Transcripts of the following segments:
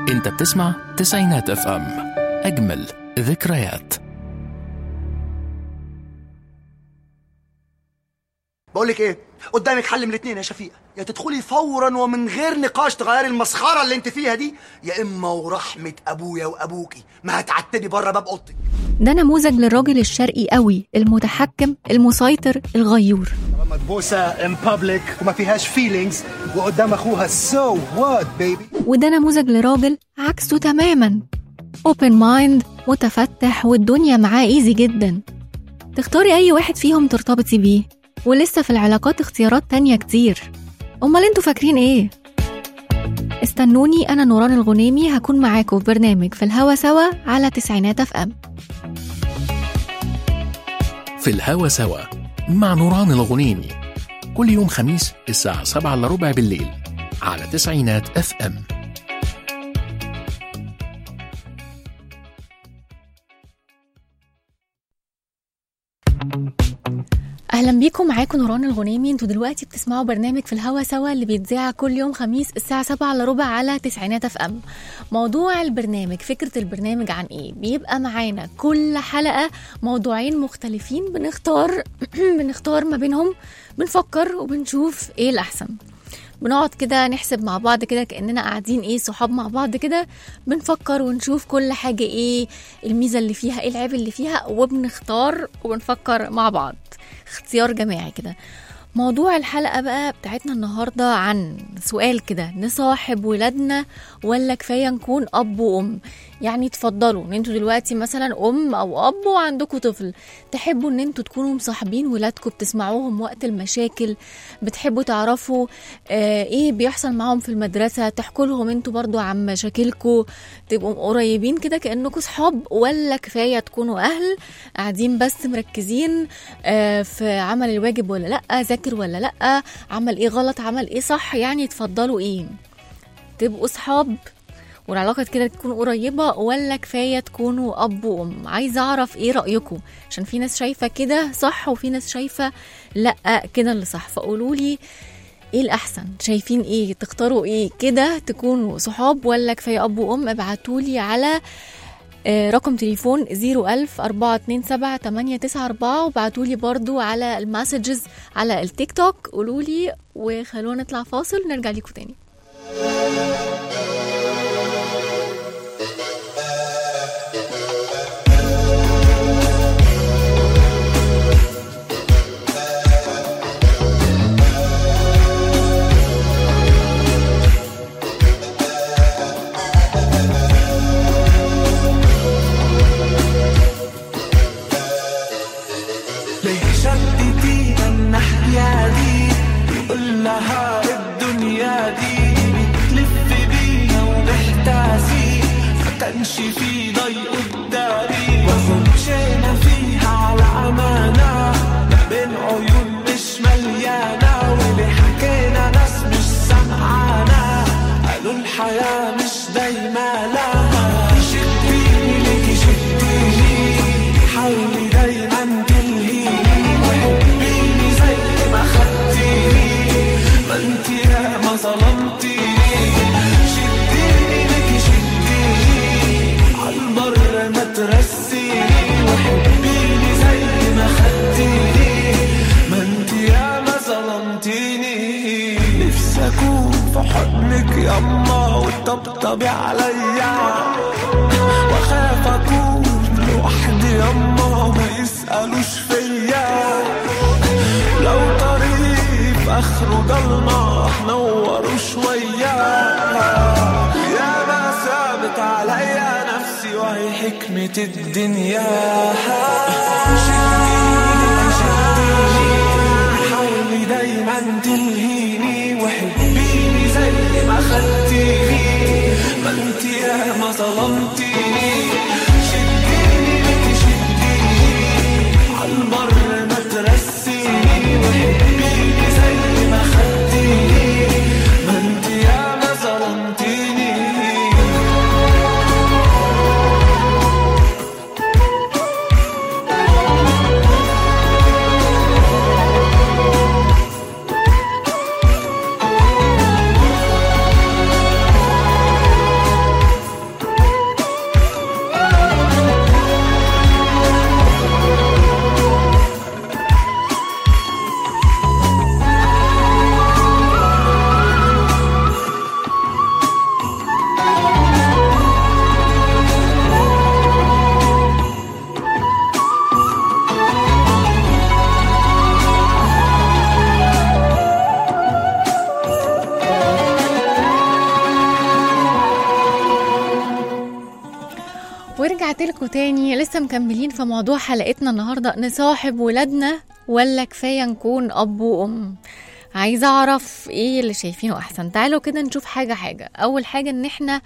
انت بتسمع تسعينات اف ام اجمل ذكريات بقول لك ايه قدامك حل من الاثنين يا شفيقه يا تدخلي فورا ومن غير نقاش تغيري المسخره اللي انت فيها دي يا اما ورحمه ابويا وابوكي ما هتعتبي بره باب اوضتك ده نموذج للراجل الشرقي قوي المتحكم المسيطر الغيور مدبوسة ان بابليك وما فيهاش فيلينجز وقدام اخوها سو وات بيبي وده نموذج لراجل عكسه تماما اوبن مايند متفتح والدنيا معاه ايزي جدا تختاري اي واحد فيهم ترتبطي بيه ولسه في العلاقات اختيارات تانية كتير امال انتوا فاكرين ايه استنوني انا نوران الغنيمي هكون معاكم في برنامج في الهوا سوا على تسعينات اف ام في الهوا سوا مع نوران الغنيمي كل يوم خميس الساعة 7 إلا ربع بالليل على تسعينات اف ام اهلا بيكم معاكم نوران الغنيمي انتوا دلوقتي بتسمعوا برنامج في الهوا سوا اللي بيتذاع كل يوم خميس الساعه 7 الا ربع على تسعينات اف ام موضوع البرنامج فكره البرنامج عن ايه بيبقى معانا كل حلقه موضوعين مختلفين بنختار بنختار ما بينهم بنفكر وبنشوف ايه الاحسن بنقعد كده نحسب مع بعض كده كاننا قاعدين ايه صحاب مع بعض كده بنفكر ونشوف كل حاجه ايه الميزه اللي فيها ايه العيب اللي فيها وبنختار وبنفكر مع بعض اختيار جماعي كده موضوع الحلقة بقى بتاعتنا النهاردة عن سؤال كده نصاحب ولادنا ولا كفاية نكون أب وأم يعني تفضلوا ان انتوا دلوقتي مثلا ام او اب وعندكم طفل تحبوا ان انتوا تكونوا مصاحبين ولادكم بتسمعوهم وقت المشاكل بتحبوا تعرفوا آه ايه بيحصل معاهم في المدرسة تحكوا لهم انتوا برضو عن مشاكلكم تبقوا قريبين كده كأنكم صحاب ولا كفاية تكونوا اهل قاعدين بس مركزين آه في عمل الواجب ولا لا ذاكر ولا لا عمل ايه غلط عمل ايه صح يعني تفضلوا ايه تبقوا صحاب والعلاقة كده تكون قريبة ولا كفاية تكونوا أب وأم عايزة أعرف إيه رأيكم عشان في ناس شايفة كده صح وفي ناس شايفة لأ كده اللي صح فقولوا لي ايه الأحسن شايفين ايه تختاروا ايه كده تكونوا صحاب ولا كفاية أب وأم ابعتولي على آه، رقم تليفون 01000 427 894 وبعتولي برضو على المسجز على التيك توك قولولي وخلونا نطلع فاصل ونرجع لكم تاني ليه شدتينا الناحية دي قول لها الدنيا دي بتلف بينا ومحتاسين ما كانش في ضي قدامي وخمشينا فيها على أمانة ما بين عيون مش مليانة واللي حكينا ناس مش سمعانا قالوا الحياة مش دايما لها شديني ليكي شديني حاولي دايما تلهيني وحبيني زي ما خدتيني ما انت يا ما ظلمتيني شديني ليكي شديني عالبر ما ترسيني وحبيني زي ما خدتيني ما انت يا ما ظلمتيني نفسي اكون في حضنك يما وتطبطبي عليا واخاف اكون لوحدي يما ما يسألوش فيا لو طريق في اخره ضلمة نوروا شوية يا ما ثابت عليا نفسي وهي حكمة الدنيا شديني شديني حاولي دايما تلهيني وحبيني زي ما خدتيني ما انت يا ما ظلمتيني شديني لك شديني عالبر ما ترسيني وحبيني زي ما خدتيني ما انت يا ما ظلمتيني ورجعت لكم تاني لسه مكملين في موضوع حلقتنا النهارده نصاحب ولادنا ولا كفايه نكون اب وام عايزه اعرف ايه اللي شايفينه احسن تعالوا كده نشوف حاجه حاجه اول حاجه ان احنا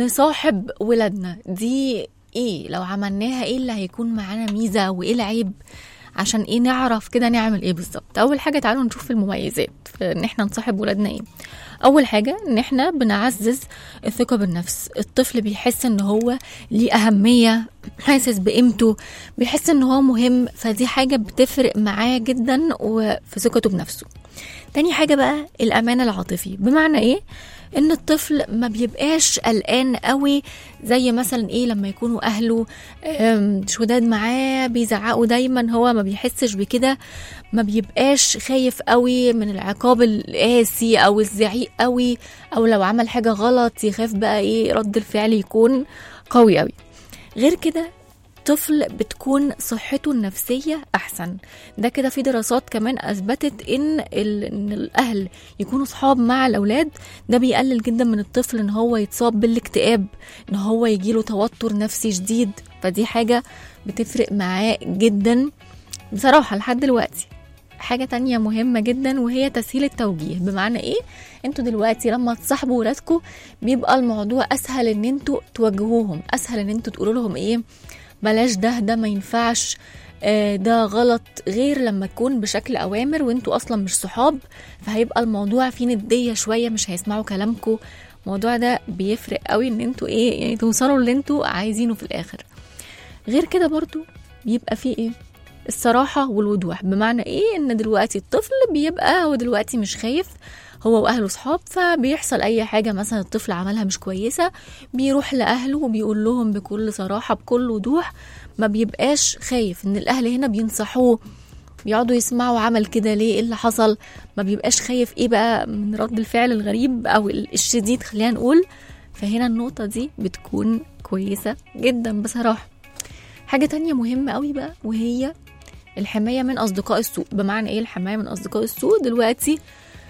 نصاحب ولادنا دي ايه لو عملناها ايه اللي هيكون معانا ميزه وايه العيب عشان ايه نعرف كده نعمل ايه بالظبط اول حاجه تعالوا نشوف المميزات في ان احنا نصاحب ولادنا ايه اول حاجه ان احنا بنعزز الثقه بالنفس الطفل بيحس ان هو ليه اهميه حاسس بقيمته بيحس ان هو مهم فدي حاجه بتفرق معاه جدا وفي ثقته بنفسه تاني حاجة بقى الأمان العاطفي بمعنى إيه؟ إن الطفل ما بيبقاش قلقان قوي زي مثلا إيه لما يكونوا أهله آم، شداد معاه بيزعقوا دايما هو ما بيحسش بكده ما بيبقاش خايف قوي من العقاب القاسي أو الزعيق قوي أو لو عمل حاجة غلط يخاف بقى إيه رد الفعل يكون قوي قوي غير كده طفل بتكون صحته النفسية أحسن ده كده في دراسات كمان أثبتت إن, ال... إن الأهل يكونوا صحاب مع الأولاد ده بيقلل جدا من الطفل إن هو يتصاب بالاكتئاب إن هو يجيله توتر نفسي شديد فدي حاجة بتفرق معاه جدا بصراحة لحد دلوقتي حاجة تانية مهمة جدا وهي تسهيل التوجيه بمعنى ايه انتوا دلوقتي لما تصاحبوا ولادكم بيبقى الموضوع اسهل ان انتوا توجهوهم اسهل ان انتوا تقولوا لهم ايه بلاش ده ده ما ينفعش آه، ده غلط غير لما تكون بشكل اوامر وانتوا اصلا مش صحاب فهيبقى الموضوع فيه نديه شويه مش هيسمعوا كلامكم الموضوع ده بيفرق قوي ان انتوا ايه يعني توصلوا اللي انتوا عايزينه في الاخر غير كده برضو بيبقى فيه ايه الصراحة والوضوح بمعنى ايه ان دلوقتي الطفل بيبقى هو دلوقتي مش خايف هو واهله صحاب فبيحصل اي حاجة مثلا الطفل عملها مش كويسة بيروح لاهله وبيقول لهم بكل صراحة بكل وضوح ما بيبقاش خايف ان الاهل هنا بينصحوه بيقعدوا يسمعوا عمل كده ليه ايه اللي حصل ما بيبقاش خايف ايه بقى من رد الفعل الغريب او الشديد خلينا نقول فهنا النقطة دي بتكون كويسة جدا بصراحة حاجة تانية مهمة قوي بقى وهي الحماية من أصدقاء السوء بمعنى إيه الحماية من أصدقاء السوء دلوقتي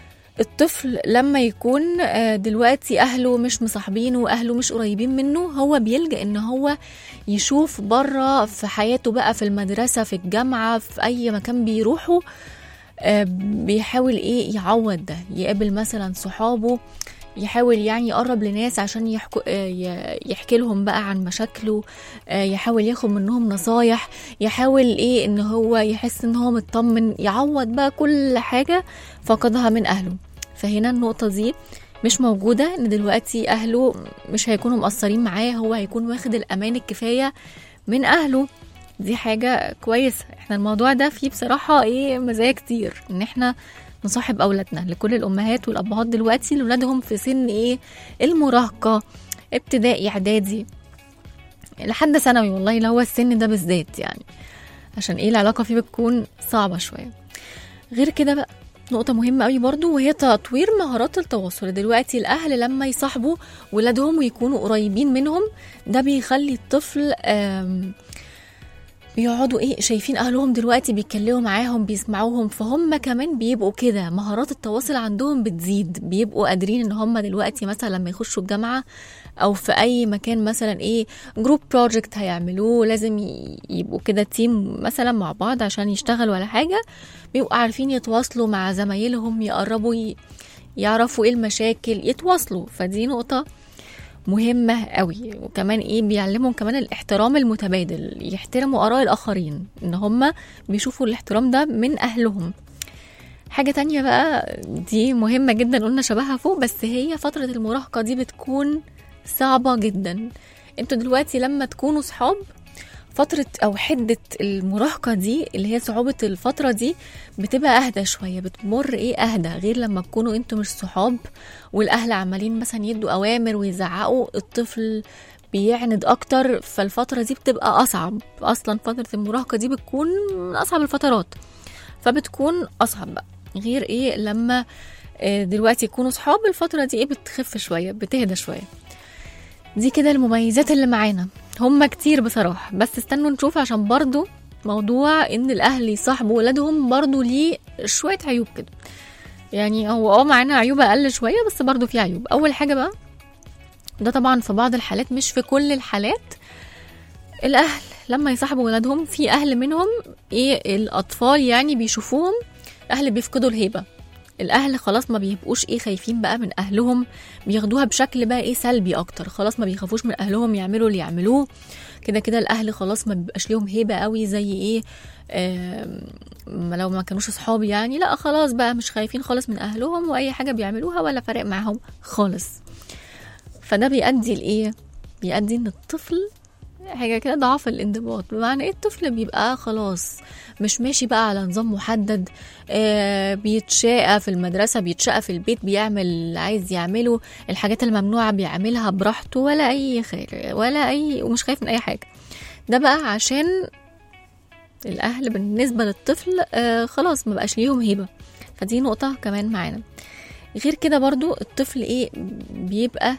الطفل لما يكون آه، دلوقتي أهله مش مصاحبينه وأهله مش قريبين منه هو بيلجأ إن هو يشوف بره في حياته بقى في المدرسة في الجامعة في أي مكان بيروحه آه، بيحاول إيه يعوض ده يقابل مثلا صحابه يحاول يعني يقرب لناس عشان يحكو آه، ي- يحكي لهم بقى عن مشاكله آه، يحاول ياخد منهم نصايح يحاول ايه ان هو يحس ان هو مطمن يعوض بقى كل حاجة فقدها من اهله فهنا النقطة دي مش موجودة ان دلوقتي اهله مش هيكونوا مقصرين معاه هو هيكون واخد الامان الكفاية من اهله دي حاجة كويسة احنا الموضوع ده فيه بصراحة ايه مزايا كتير ان احنا نصاحب اولادنا لكل الامهات والابهات دلوقتي اللي ولادهم في سن ايه المراهقة ابتدائي اعدادي لحد ثانوي والله اللي هو السن ده بالذات يعني عشان ايه العلاقة فيه بتكون صعبة شوية غير كده بقى نقطة مهمة قوي برضو وهي تطوير مهارات التواصل دلوقتي الأهل لما يصاحبوا ولادهم ويكونوا قريبين منهم ده بيخلي الطفل آم، بيقعدوا ايه شايفين اهلهم دلوقتي بيتكلموا معاهم بيسمعوهم فهم كمان بيبقوا كده مهارات التواصل عندهم بتزيد بيبقوا قادرين ان هم دلوقتي مثلا لما يخشوا الجامعه او في اي مكان مثلا ايه جروب بروجكت هيعملوه لازم ي- يبقوا كده تيم مثلا مع بعض عشان يشتغلوا ولا حاجه بيبقوا عارفين يتواصلوا مع زمايلهم يقربوا ي... يعرفوا ايه المشاكل يتواصلوا فدي نقطه مهمة قوي وكمان ايه بيعلمهم كمان الاحترام المتبادل يحترموا آراء الآخرين ان هم بيشوفوا الاحترام ده من أهلهم حاجة تانية بقى دي مهمة جدا قلنا شبهها فوق بس هي فترة المراهقة دي بتكون صعبة جدا انتوا دلوقتي لما تكونوا صحاب فترة أو حدة المراهقة دي اللي هي صعوبة الفترة دي بتبقى أهدى شوية بتمر إيه أهدى غير لما تكونوا انتوا مش صحاب والأهل عمالين مثلا يدوا أوامر ويزعقوا الطفل بيعند أكتر فالفترة دي بتبقى أصعب أصلا فترة المراهقة دي بتكون من أصعب الفترات فبتكون أصعب بقى غير إيه لما آه، دلوقتي يكونوا صحاب الفترة دي إيه بتخف شوية بتهدى شوية دي كده المميزات اللي معانا هم كتير بصراحة بس استنوا نشوف عشان برضو موضوع ان الاهل يصاحبوا ولادهم برضو ليه شوية عيوب كده يعني هو اه معانا عيوب اقل شوية بس برضو في عيوب اول حاجة بقى ده طبعا في بعض الحالات مش في كل الحالات الاهل لما يصاحبوا ولادهم في اهل منهم ايه الاطفال يعني بيشوفوهم اهل بيفقدوا الهيبه الاهل خلاص ما بيبقوش ايه خايفين بقى من اهلهم بياخدوها بشكل بقى ايه سلبي اكتر خلاص ما بيخافوش من اهلهم يعملوا اللي يعملوه كده كده الاهل خلاص ما بيبقاش ليهم هيبه قوي زي ايه آم، ما لو ما كانوش اصحاب يعني لا خلاص بقى مش خايفين خالص من اهلهم واي حاجه بيعملوها ولا فارق معاهم خالص فده بيؤدي لايه بيؤدي ان الطفل حاجه كده ضعف الانضباط بمعنى ايه الطفل بيبقى خلاص مش ماشي بقى على نظام محدد آه بيتشاقى في المدرسه بيتشاقى في البيت بيعمل اللي عايز يعمله الحاجات الممنوعه بيعملها براحته ولا اي خير ولا اي ومش خايف من اي حاجه ده بقى عشان الاهل بالنسبه للطفل آه خلاص ما بقاش ليهم هيبه فدي نقطه كمان معانا غير كده برضو الطفل ايه بيبقى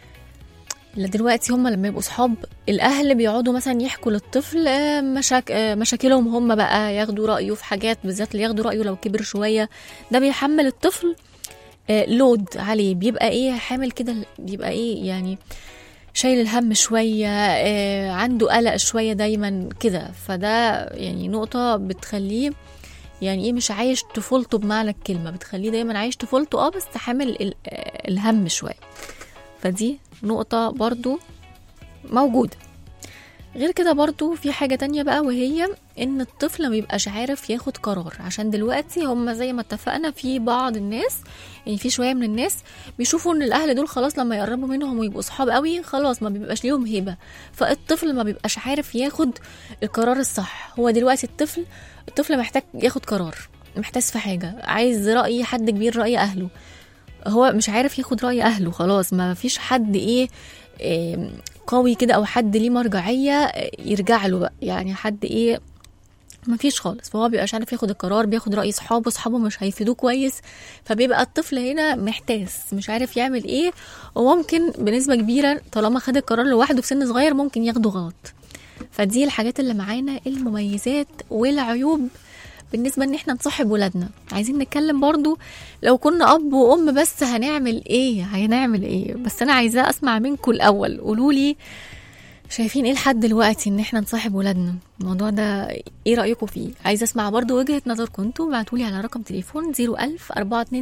لا دلوقتي هم لما يبقوا صحاب الاهل بيقعدوا مثلا يحكوا للطفل آه، مشاك آه، مشاكلهم هم بقى ياخدوا رايه في حاجات بالذات اللي ياخدوا رايه لو كبر شويه ده بيحمل الطفل آه، لود عليه بيبقى ايه حامل كده بيبقى ايه يعني شايل الهم شوية آه، عنده قلق شوية دايما كده فده يعني نقطة بتخليه يعني ايه مش عايش طفولته بمعنى الكلمة بتخليه دايما عايش طفولته اه بس حامل ال- آه، الهم شوية فدي نقطة برضو موجودة غير كده برضو في حاجة تانية بقى وهي ان الطفل ما بيبقاش عارف ياخد قرار عشان دلوقتي هم زي ما اتفقنا في بعض الناس يعني في شوية من الناس بيشوفوا ان الاهل دول خلاص لما يقربوا منهم ويبقوا صحاب قوي خلاص ما بيبقاش ليهم هيبة فالطفل ما بيبقاش عارف ياخد القرار الصح هو دلوقتي الطفل الطفل محتاج ياخد قرار محتاس في حاجة عايز رأي حد كبير رأي أهله هو مش عارف ياخد رأي أهله خلاص ما فيش حد إيه إيه، قوي كده أو حد ليه مرجعية إيه، يرجع له بقى يعني حد إيه ما فيش خالص فهو بيبقاش عارف ياخد القرار بياخد رأي صحابه صحابه مش هيفيدوه كويس فبيبقى الطفل هنا محتاس مش عارف يعمل ايه وممكن بنسبة كبيرة طالما خد القرار لوحده في سن صغير ممكن ياخده غلط فدي الحاجات اللي معانا المميزات والعيوب بالنسبة ان احنا نصاحب ولادنا عايزين نتكلم برضو لو كنا اب وام بس هنعمل ايه هنعمل ايه بس انا عايزاه اسمع منكم الاول قولولي شايفين ايه لحد دلوقتي ان احنا نصاحب ولادنا الموضوع ده ايه رايكم فيه عايزه اسمع برضو وجهه نظركم انتوا ابعتولي على رقم تليفون 01000 427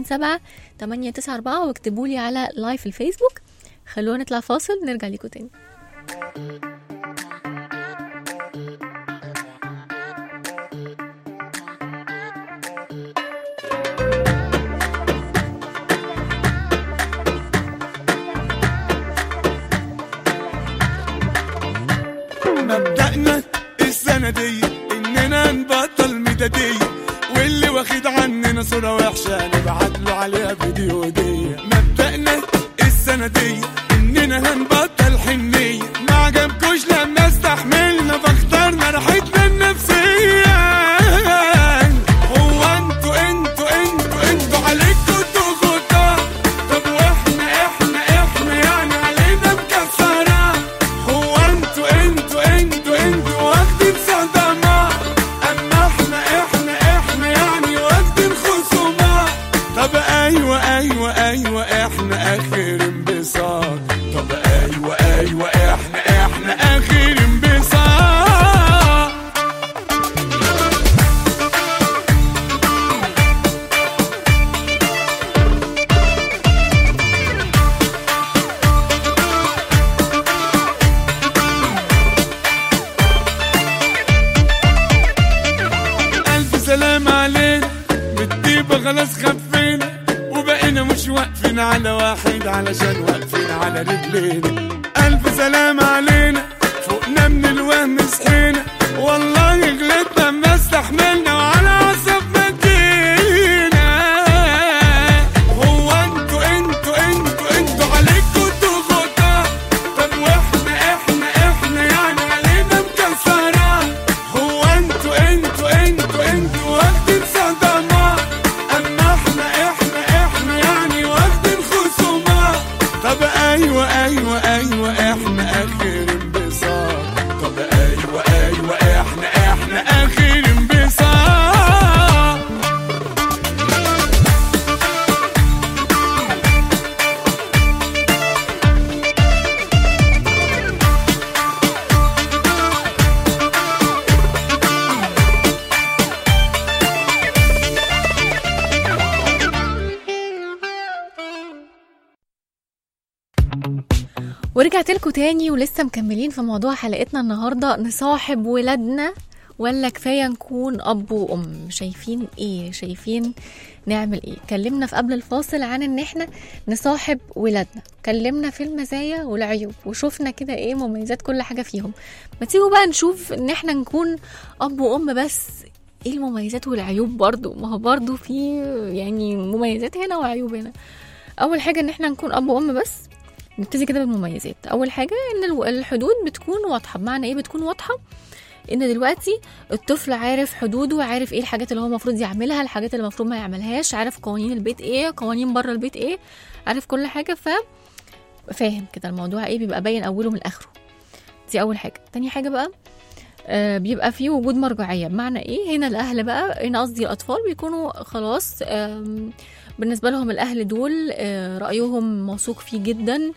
894 واكتبوا لي على لايف الفيسبوك خلونا نطلع فاصل نرجع لكم تاني مبدأنا السنة دي إننا نبطل ميدادية واللي واخد عننا صورة وحشة نبعت له عليها فيديو هدية مبدأنا السنة دي إننا هنبطل حنية ما عجبكوش لما استحملنا فاخترنا راحتنا النفسية هو انتوا انتوا انتوا انتوا عليكوا ضغوطات طب واحنا احنا احنا يعني علينا مكسرة هو انتوا انتوا انتوا انتوا واخدين صدمات اما احنا احنا احنا يعني واخدين خصومات طب ايوه ايوه ايوه احنا اخر انبساط طب ايوه ايوه احنا احنا اخر انبساط ألف سلام علينا بالطيبة خلاص خفينا وبقينا مش واقفين على واحد علشان واقفين على رجلينا ألف سلام علينا فوقنا من الوهم صحينا والله غلطنا ما استحملنا وعلى عصب مدينا هو انتوا انتوا انتوا انتوا عليكوا ضغوطات طب واحنا احنا احنا يعني علينا مكسرات هو انتوا انتوا انتوا انتوا واخدين صدمات اما احنا احنا احنا يعني واخدين خصومات طب ايوه ايوه ايوه احنا اخر ورجعت لكم تاني ولسه مكملين في موضوع حلقتنا النهارده نصاحب ولادنا ولا كفايه نكون اب وام شايفين ايه شايفين نعمل ايه كلمنا في قبل الفاصل عن ان احنا نصاحب ولادنا كلمنا في المزايا والعيوب وشوفنا كده ايه مميزات كل حاجه فيهم ما تيجوا بقى نشوف ان احنا نكون اب وام بس ايه المميزات والعيوب برضو ما هو برضو في يعني مميزات هنا وعيوب هنا اول حاجه ان احنا نكون اب وام بس نبتدي كده بالمميزات اول حاجه ان الو- الحدود بتكون واضحه بمعنى ايه بتكون واضحه ان دلوقتي الطفل عارف حدوده عارف ايه الحاجات اللي هو المفروض يعملها الحاجات اللي المفروض ما يعملهاش عارف قوانين البيت ايه قوانين بره البيت ايه عارف كل حاجه ف فاهم كده الموضوع ايه بيبقى باين اوله من اخره دي اول حاجه تاني حاجه بقى آه، بيبقى فيه وجود مرجعيه بمعنى ايه هنا الاهل بقى هنا قصدي الاطفال بيكونوا خلاص آم، بالنسبه لهم الاهل دول آه، رايهم موثوق فيه جدا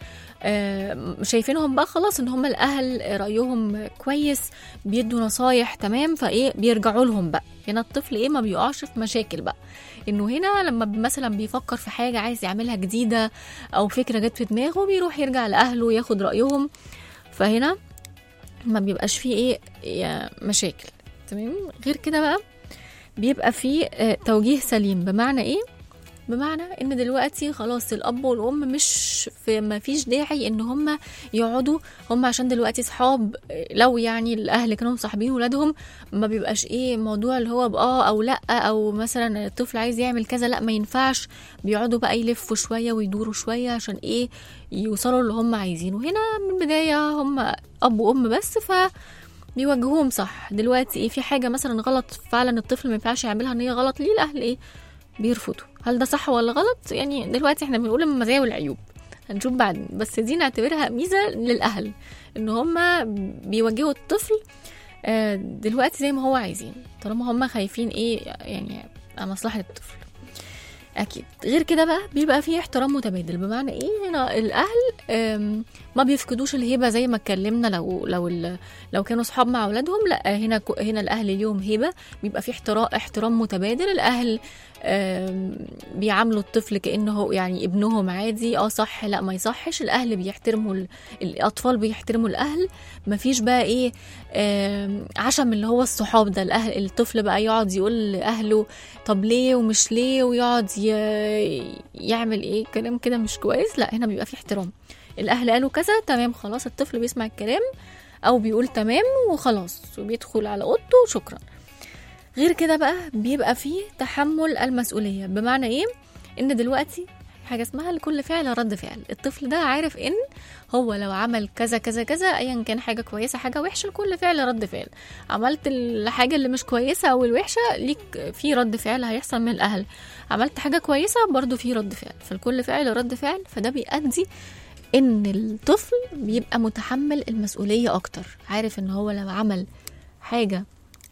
آه، شايفينهم بقى خلاص ان هم الاهل رايهم كويس بيدوا نصايح تمام فايه بيرجعوا لهم بقى هنا الطفل ايه ما بيقعش في مشاكل بقى انه هنا لما مثلا بيفكر في حاجه عايز يعملها جديده او فكره جت في دماغه بيروح يرجع لاهله ياخد رايهم فهنا ما بيبقاش فيه ايه يا مشاكل تمام غير كده بقى بيبقى فيه آه، توجيه سليم بمعنى ايه بمعنى ان دلوقتي خلاص الاب والام مش في ما فيش داعي ان هم يقعدوا هم عشان دلوقتي صحاب آه، لو يعني الاهل كانوا مصاحبين ولادهم ما بيبقاش ايه موضوع اللي هو باه او لا او مثلا الطفل عايز يعمل كذا لا ما ينفعش بيقعدوا بقى يلفوا شويه ويدوروا شويه عشان ايه يوصلوا اللي هم عايزينه هنا من البدايه هم اب وام بس ف بيوجهوهم صح دلوقتي ايه في حاجه مثلا غلط فعلا الطفل ما ينفعش يعملها ان هي غلط ليه الاهل ايه بيرفضوا هل ده صح ولا غلط يعني دلوقتي احنا بنقول المزايا والعيوب هنشوف بعدين بس دي نعتبرها ميزه للاهل ان هم بيوجهوا الطفل آه، دلوقتي زي ما هو عايزين طالما هم خايفين ايه يعني على مصلحه الطفل اكيد غير كده بقى بيبقى فيه احترام متبادل بمعنى ايه هنا الاهل آم، ما بيفقدوش الهيبه زي ما اتكلمنا لو لو ال- لو كانوا صحاب مع اولادهم لا هنا كو- هنا الاهل ليهم هيبه بيبقى في احترام احترام متبادل الاهل آم، بيعاملوا الطفل كانه هو يعني ابنهم عادي اه صح لا ما يصحش الاهل بيحترموا ال- الاطفال بيحترموا الاهل ما فيش بقى ايه آم، عشم اللي هو الصحاب ده الاهل الطفل بقى يقعد يقول لاهله طب ليه ومش ليه ويقعد ي... يعمل ايه كلام كده مش كويس لا هنا بيبقى في احترام الاهل قالوا كذا تمام خلاص الطفل بيسمع الكلام او بيقول تمام وخلاص وبيدخل على اوضته وشكرا غير كده بقى بيبقى فيه تحمل المسؤوليه بمعنى ايه ان دلوقتي حاجه اسمها لكل فعل رد فعل الطفل ده عارف ان هو لو عمل كذا كذا كذا ايا كان حاجه كويسه حاجه وحشه لكل فعل رد فعل عملت الحاجه اللي مش كويسه او الوحشه ليك في رد فعل هيحصل من الاهل عملت حاجه كويسه برضو في رد فعل فالكل فعل رد فعل فده بيؤدي ان الطفل بيبقى متحمل المسؤوليه اكتر عارف ان هو لو عمل حاجه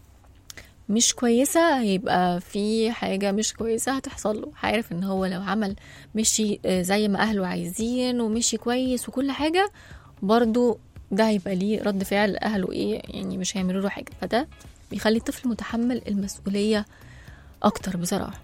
مش كويسة هيبقى في حاجة مش كويسة هتحصل له عارف ان هو لو عمل مشي آه، زي ما اهله عايزين ومشي كويس وكل حاجة برضو ده هيبقى ليه رد فعل اهله ايه يعني مش هيعملوا له حاجة فده بيخلي الطفل متحمل المسؤولية اكتر بصراحة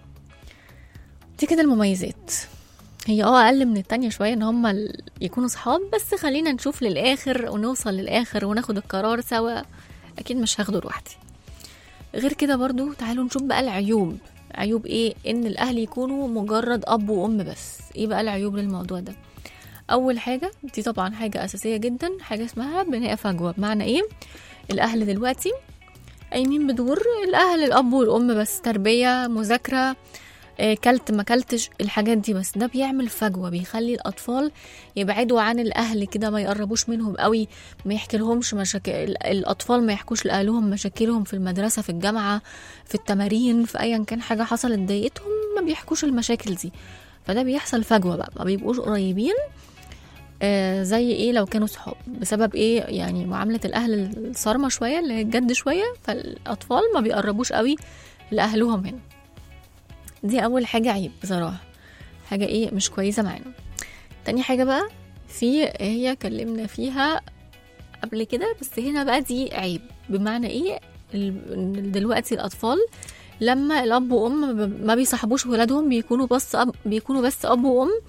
دي كده المميزات هي اه اقل من التانية شوية ان هما ال- يكونوا صحاب بس خلينا نشوف للاخر ونوصل للاخر وناخد القرار سوا اكيد مش هاخده لوحدي غير كده برضو تعالوا نشوف بقى العيوب عيوب ايه ان الاهل يكونوا مجرد اب وام بس ايه بقى العيوب للموضوع ده اول حاجه دي طبعا حاجه اساسيه جدا حاجه اسمها بناء فجوه بمعنى ايه الاهل دلوقتي قايمين بدور الاهل الاب والام بس تربيه مذاكره آه، كلت ما كلتش الحاجات دي بس ده بيعمل فجوه بيخلي الاطفال يبعدوا عن الاهل كده ما يقربوش منهم قوي ما يحكي لهمش مشاكل الاطفال ما يحكوش لاهلهم مشاكلهم في المدرسه في الجامعه في التمارين في ايا كان حاجه حصلت ضايقتهم ما بيحكوش المشاكل دي فده بيحصل فجوه بقى ما بيبقوش قريبين آه زي ايه لو كانوا صحاب بسبب ايه يعني معامله الاهل الصارمه شويه اللي هي الجد شويه فالاطفال ما بيقربوش قوي لاهلهم هنا دي اول حاجه عيب بصراحه حاجه ايه مش كويسه معانا تاني حاجه بقى في هي كلمنا فيها قبل كده بس هنا بقى دي عيب بمعنى ايه ال- إن دلوقتي الاطفال لما الاب وام ما بيصاحبوش ولادهم بيكونوا بس أب بيكونوا بس اب وام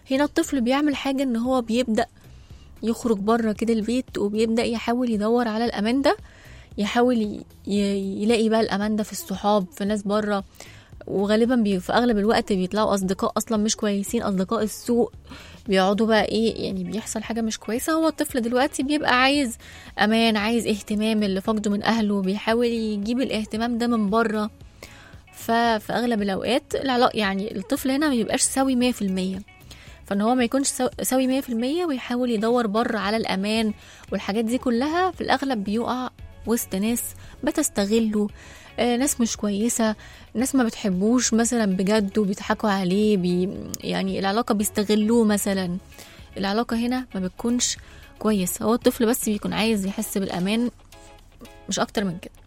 هنا الطفل بيعمل حاجة ان هو بيبدأ يخرج بره كده البيت وبيبدأ يحاول يدور على الأمان ده يحاول ي- ي- يلاقي بقى الأمان ده في الصحاب في ناس بره وغالبا بي في أغلب الوقت بيطلعوا أصدقاء أصلا مش كويسين أصدقاء السوء بيقعدوا بقى إيه يعني بيحصل حاجة مش كويسة هو الطفل دلوقتي بيبقى عايز أمان عايز اهتمام اللي فقده من أهله بيحاول يجيب الاهتمام ده من بره ففي أغلب الأوقات العلاقة يعني الطفل هنا ما بيبقاش سوي مية في المية فان هو ما يكونش سو- سوي مية في المية ويحاول يدور بره على الامان والحاجات دي كلها في الاغلب بيقع وسط ناس بتستغله آه، ناس مش كويسة ناس ما بتحبوش مثلا بجد وبيضحكوا عليه بي يعني العلاقة بيستغلوه مثلا العلاقة هنا ما بتكونش كويسة هو الطفل بس بيكون عايز يحس بالأمان مش أكتر من كده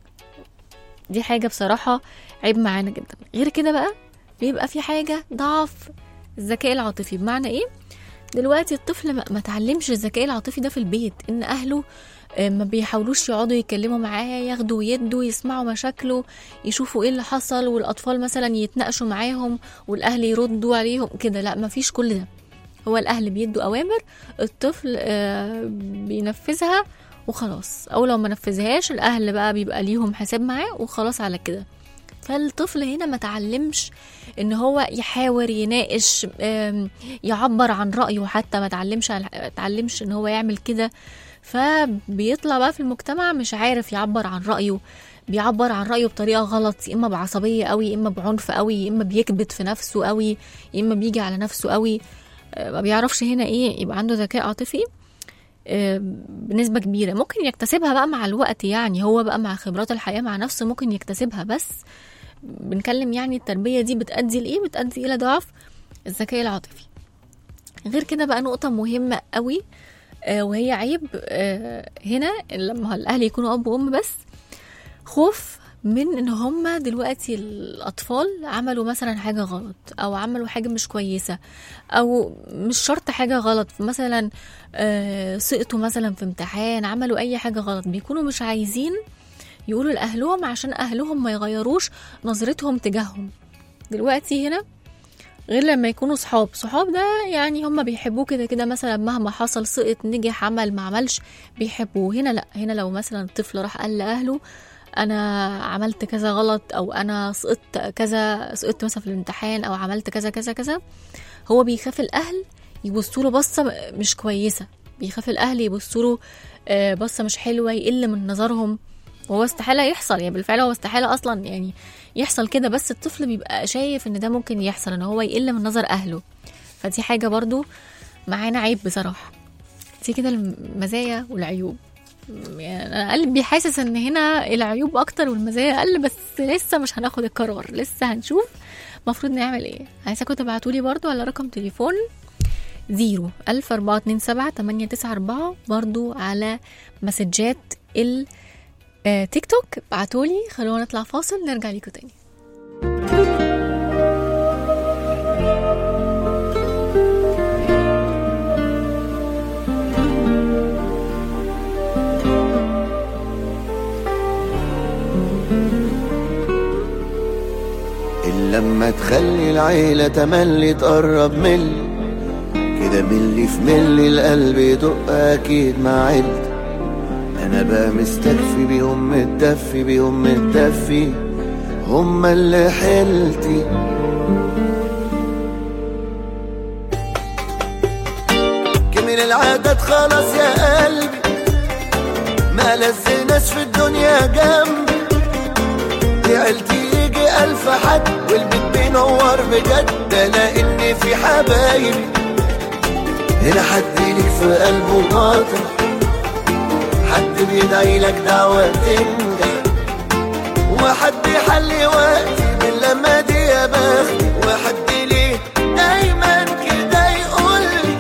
دي حاجة بصراحة عيب معانا جدا غير كده بقى بيبقى في حاجة ضعف الذكاء العاطفي بمعنى ايه دلوقتي الطفل ما ما اتعلمش الذكاء العاطفي ده في البيت ان اهله آه، ما بيحاولوش يقعدوا يتكلموا معاه ياخدوا ويدوا يسمعوا مشاكله يشوفوا ايه اللي حصل والاطفال مثلا يتناقشوا معاهم والاهل يردوا عليهم كده لا ما فيش كل ده هو الاهل بيدوا اوامر الطفل آه، بينفذها وخلاص او لو ما نفذهاش الاهل بقى بيبقى ليهم حساب معاه وخلاص على كده فالطفل هنا ما تعلمش ان هو يحاور يناقش آم، يعبر عن رايه حتى ما تعلمش تعلمش ان هو يعمل كده فبيطلع بقى في المجتمع مش عارف يعبر عن رايه بيعبر عن رايه بطريقه غلط يا اما بعصبيه قوي يا اما بعنف قوي يا اما بيكبت في نفسه قوي يا اما بيجي على نفسه قوي آه، ما بيعرفش هنا ايه يبقى عنده ذكاء عاطفي آه، بنسبة كبيرة ممكن يكتسبها بقى مع الوقت يعني هو بقى مع خبرات الحياة مع نفسه ممكن يكتسبها بس بنكلم يعني التربية دي بتأدي لإيه بتأدي إلى ضعف الذكاء العاطفي غير كده بقى نقطة مهمة قوي آه، وهي عيب آه، هنا لما الأهل يكونوا أب وأم بس خوف من ان هما دلوقتي الاطفال عملوا مثلا حاجه غلط او عملوا حاجه مش كويسه او مش شرط حاجه غلط مثلا آه، سقطوا مثلا في امتحان عملوا اي حاجه غلط بيكونوا مش عايزين يقولوا لاهلهم عشان اهلهم ما يغيروش نظرتهم تجاههم دلوقتي هنا غير لما يكونوا صحاب صحاب ده يعني هم بيحبوه كده كده مثلا مهما حصل سقط نجح عمل ما عملش بيحبوه هنا لا هنا لو مثلا الطفل راح قال لاهله انا عملت كذا غلط او انا سقطت كذا سقطت مثلا في الامتحان او عملت كذا كذا كذا هو بيخاف الاهل يبصوا له بصه مش كويسه بيخاف الاهل يبصوا له آه، بصه مش حلوه يقل من نظرهم وهو استحاله يحصل يعني بالفعل هو استحاله اصلا يعني يحصل كده بس الطفل بيبقى شايف ان ده ممكن يحصل ان هو يقل من نظر اهله فدي حاجه برضو معانا عيب بصراحه دي كده المزايا والعيوب يعني انا قلبي حاسس ان هنا العيوب اكتر والمزايا اقل بس لسه مش هناخد القرار لسه هنشوف المفروض نعمل ايه عايزاكم تبعتولي برضو على رقم تليفون زيرو ألف أربعة اتنين سبعة تمانية تسعة أربعة برضو على مسجات ال آه، تيك توك ابعتولي خلونا نطلع فاصل نرجع ليكم تاني إلا لما تخلي العيلة تملي تقرب ملي كده ملي في ملي القلب يدق أكيد مع عيلتي أنا بقى مستكفي بيهم متدفي بيهم متدفي هما اللي حيلتي كمل العادات خلاص يا قلبي ما لز ناس في الدنيا جنبي دي عيلتي يجي ألف حد والبيت بينور بجد ألاقي إن في حبايبي هنا حد ليك في قلبه باطل حد بيدعي لك دعوة تنجح وحد يحلي وقتي من لما دي يا بختي وحد ليه دايما كده يقول لي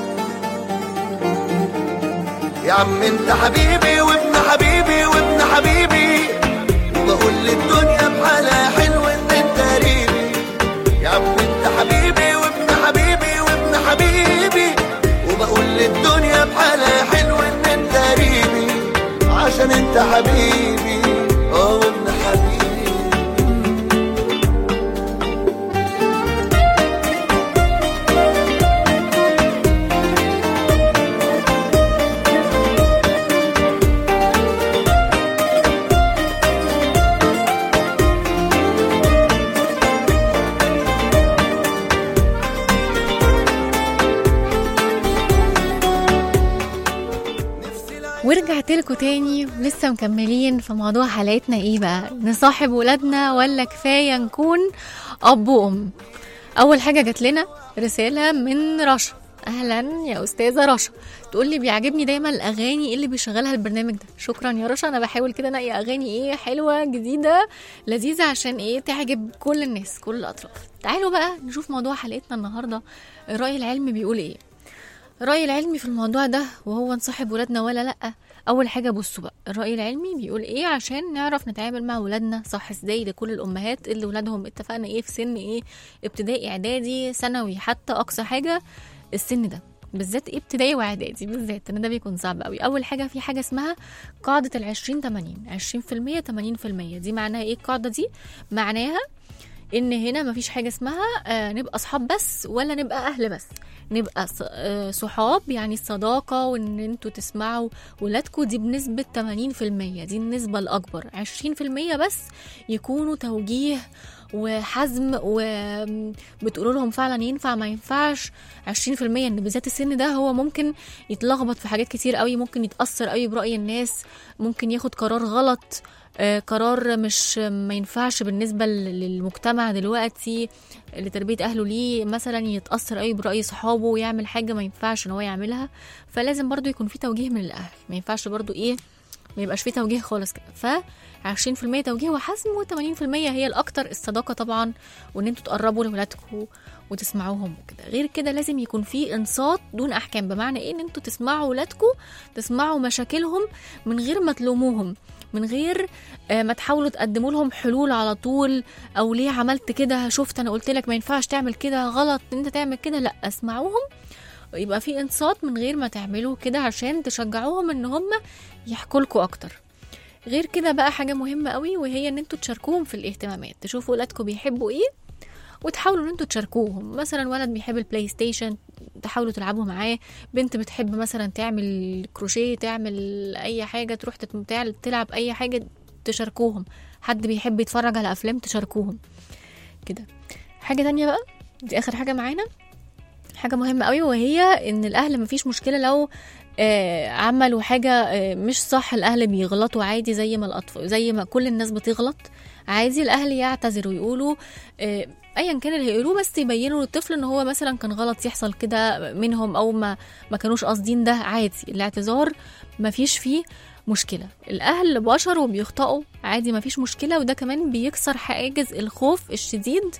يا عم انت حبيبي وابن حبيبي وابن حبيبي وبقول للدنيا بحالها حلو ان انت قريبي يا عم انت حبيبي وابن حبيبي وابن حبيبي وبقول للدنيا بحالها حلو ان انت قريبي عشان انت حبيبي اه وابن حبيبي ورجعت لكم تاني ولسه مكملين في موضوع حلقتنا ايه بقى نصاحب ولادنا ولا كفايه نكون اب وام اول حاجه جات لنا رساله من رشا اهلا يا استاذه رشا تقول لي بيعجبني دايما الاغاني اللي بيشغلها البرنامج ده شكرا يا رشا انا بحاول كده انقي اغاني ايه حلوه جديده لذيذه عشان ايه تعجب كل الناس كل الاطراف تعالوا بقى نشوف موضوع حلقتنا النهارده الراي العلمي بيقول ايه الرأي العلمي في الموضوع ده وهو نصاحب ولادنا ولا لأ أول حاجة بصوا بقى الرأي العلمي بيقول إيه عشان نعرف نتعامل مع ولادنا صح إزاي لكل الأمهات اللي ولادهم اتفقنا إيه في سن إيه ابتدائي إعدادي ثانوي حتى أقصى حاجة السن ده بالذات إيه ابتدائي واعدادي بالذات ان ده بيكون صعب قوي اول حاجه في حاجه اسمها قاعده ال 20 80 20% 80% دي معناها ايه القاعده دي معناها ان هنا مفيش حاجه اسمها آه نبقى اصحاب بس ولا نبقى اهل بس نبقى ص- آه، صحاب يعني الصداقه وان انتوا تسمعوا ولادكم دي بنسبه 80% دي النسبه الاكبر 20% بس يكونوا توجيه وحزم وبتقولوا لهم فعلا ينفع ما ينفعش 20% ان بالذات السن ده هو ممكن يتلخبط في حاجات كتير قوي ممكن يتاثر قوي براي الناس ممكن ياخد قرار غلط آه، قرار مش ما ينفعش بالنسبه لل- للمجتمع دلوقتي لتربيه اهله ليه مثلا يتاثر قوي براي صحابه ويعمل حاجه ما ينفعش ان هو يعملها فلازم برضو يكون في توجيه من الاهل ما ينفعش برضو ايه ما يبقاش في توجيه خالص كده ف 20% توجيه وحزم و80% هي الاكتر الصداقه طبعا وان انتوا تقربوا لاولادكم وتسمعوهم وكده غير كده لازم يكون في انصات دون احكام بمعنى ايه ان انتوا تسمعوا ولادكم تسمعوا مشاكلهم من غير ما تلوموهم من غير آه، ما تحاولوا تقدموا لهم حلول على طول او ليه عملت كده شفت انا قلت لك ما ينفعش تعمل كده غلط ان انت تعمل كده لا اسمعوهم يبقى في انصات من غير ما تعملوا كده عشان تشجعوهم ان هم يحكوا لكم اكتر غير كده بقى حاجه مهمه قوي وهي ان انتوا تشاركوهم في الاهتمامات تشوفوا ولادكم بيحبوا ايه وتحاولوا ان انتوا تشاركوهم مثلا ولد بيحب البلاي ستيشن تحاولوا تلعبوا معاه بنت بتحب مثلا تعمل كروشيه تعمل اي حاجه تروح تتمتع تلعب اي حاجه تشاركوهم حد بيحب يتفرج على افلام تشاركوهم كده حاجه تانية بقى دي اخر حاجه معانا حاجه مهمه قوي وهي ان الاهل مفيش مشكله لو آه عملوا حاجه آه مش صح الاهل بيغلطوا عادي زي ما الاطفال زي ما كل الناس بتغلط عادي الاهل يعتذروا يقولوا آه ايا كان اللي هيقولوه بس يبينوا للطفل ان هو مثلا كان غلط يحصل كده منهم او ما ما كانوش قاصدين ده عادي الاعتذار ما فيش فيه مشكله الاهل بشر وبيخطئوا عادي ما فيش مشكله وده كمان بيكسر حاجز الخوف الشديد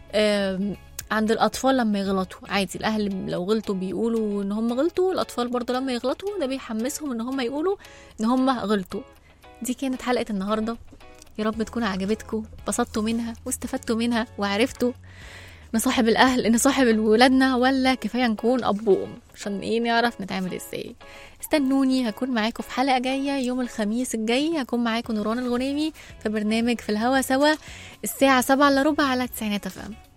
آم، عند الاطفال لما يغلطوا عادي الاهل لو غلطوا بيقولوا ان هم غلطوا الاطفال برضو لما يغلطوا ده بيحمسهم ان هم يقولوا ان هم غلطوا دي كانت حلقه النهارده يا رب تكون عجبتكم بسطتوا منها واستفدتوا منها وعرفتوا نصاحب الاهل نصاحب ولادنا ولا كفايه نكون اب وام عشان ايه نعرف نتعامل ازاي استنوني هكون معاكم في حلقه جايه يوم الخميس الجاي هكون معاكم نوران الغنيمي في برنامج في الهوا سوا الساعه 7 الا ربع على تسعينات فم